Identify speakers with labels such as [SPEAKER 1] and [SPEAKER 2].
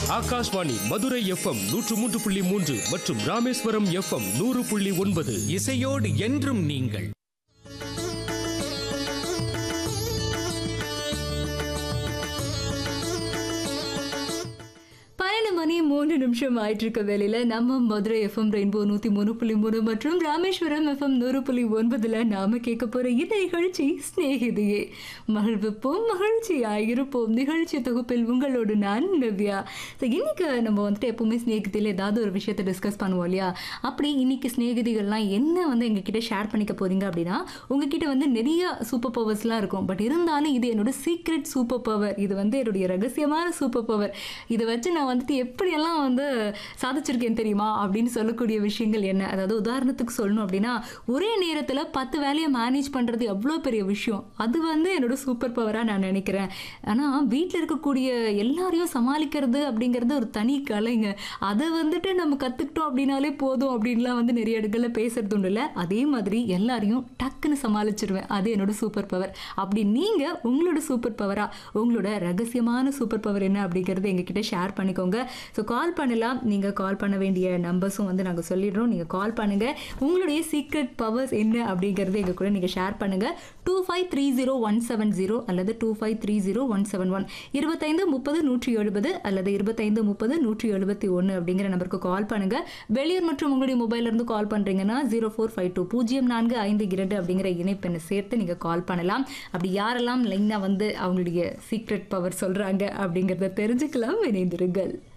[SPEAKER 1] Akashvani Madurai FM நூற்று மூன்று புள்ளி மூன்று மற்றும் ராமேஸ்வரம் எஃப்எம் நூறு புள்ளி ஒன்பது
[SPEAKER 2] இசையோடு என்றும் நீங்கள்
[SPEAKER 3] பன்னெண்டு மணி மூணு நிமிஷம் ஆயிட்டு இருக்க வேலையில நம்ம மதுரை எஃப்எம் ரெயின்போ நூத்தி மூணு புள்ளி மூணு மற்றும் ராமேஸ்வரம் எஃப்எம் நூறு புள்ளி ஒன்பதுல நாம கேட்க போற இந்த நிகழ்ச்சி சிநேகிதியே மகிழ்விப்போம் மகிழ்ச்சி ஆயிருப்போம் நிகழ்ச்சி தொகுப்பில் உங்களோடு நான் நவ்யா So, இன்னைக்கு நம்ம வந்துட்டு எப்பவுமே சிநேகிதியில் ஏதாவது ஒரு விஷயத்தை டிஸ்கஸ் பண்ணுவோம் இல்லையா அப்படி இன்னைக்கு சிநேகிதிகள்லாம் என்ன வந்து எங்ககிட்ட ஷேர் பண்ணிக்க போறீங்க அப்படின்னா உங்ககிட்ட வந்து நிறைய சூப்பர் பவர்ஸ்லாம் இருக்கும் பட் இருந்தாலும் இது என்னோட சீக்ரெட் சூப்பர் பவர் இது வந்து என்னுடைய ரகசியமான சூப்பர் பவர் இதை வச்சு நான் வந்துட்டு எப்படியெல்லாம் வந்து சாதிச்சிருக்கேன் தெரியுமா அப்படின்னு சொல்லக்கூடிய விஷயங்கள் என்ன அதாவது உதாரணத்துக்கு சொல்லணும் அப்படின்னா ஒரே நேரத்தில் பத்து வேலையை மேனேஜ் பண்ணுறது எவ்வளோ பெரிய விஷயம் அது வந்து என்னோட சூப்பர் பவராக நான் நினைக்கிறேன் ஆனால் வீட்டில் இருக்கக்கூடிய எல்லாரையும் சமாளிக்கிறது அப்படிங்கிறது ஒரு தனி கலைங்க அதை வந்துட்டு நம்ம கற்றுக்கிட்டோம் அப்படின்னாலே போதும் அப்படின்லாம் வந்து நிறைய இடங்களில் பேசுறது உண்டு இல்லை அதே மாதிரி எல்லாரையும் டக்குன்னு சமாளிச்சிருவேன் அது என்னோட சூப்பர் பவர் அப்படி நீங்கள் உங்களோட சூப்பர் பவரா உங்களோட ரகசியமான சூப்பர் பவர் என்ன அப்படிங்கிறது எங்ககிட்ட ஷேர் பண்ணிக்கோங்க ஸோ கால் பண்ணலாம் நீங்கள் கால் பண்ண வேண்டிய நம்பர்ஸும் வந்து நாங்கள் சொல்லிடுறோம் நீங்கள் கால் பண்ணுங்கள் உங்களுடைய சீக்ரெட் பவர்ஸ் என்ன அப்படிங்கிறது எங்கள் கூட நீங்கள் ஷேர் பண்ணுங்கள் two five three zero one seven zero அல்லது two five three zero one seven one இருபத்தைந்து முப்பது நூற்றி எழுபது அல்லது இருபத்தைந்து முப்பது நூற்றி எழுபத்தி ஒன்று அப்படிங்கிற நம்பருக்கு கால் பண்ணுங்கள் வெளியூர் மற்றும் உங்களுடைய மொபைல்ல இருந்து கால் பண்ணுறீங்கன்னா ஜீரோ ஃபோர் ஃபைவ் டூ பூஜ்ஜியம் நான்கு ஐந்து இரண்டு அப்படிங்கிற இணைப்பெண்ணை சேர்த்து நீங்கள் கால் பண்ணலாம் அப்படி யாரெல்லாம் லைனாக வந்து அவங்களுடைய சீக்ரெட் பவர் சொல்கிறாங்க அப்படிங்கிறத தெரிஞ்சுக்கலாம் இணைந்திருங்கள்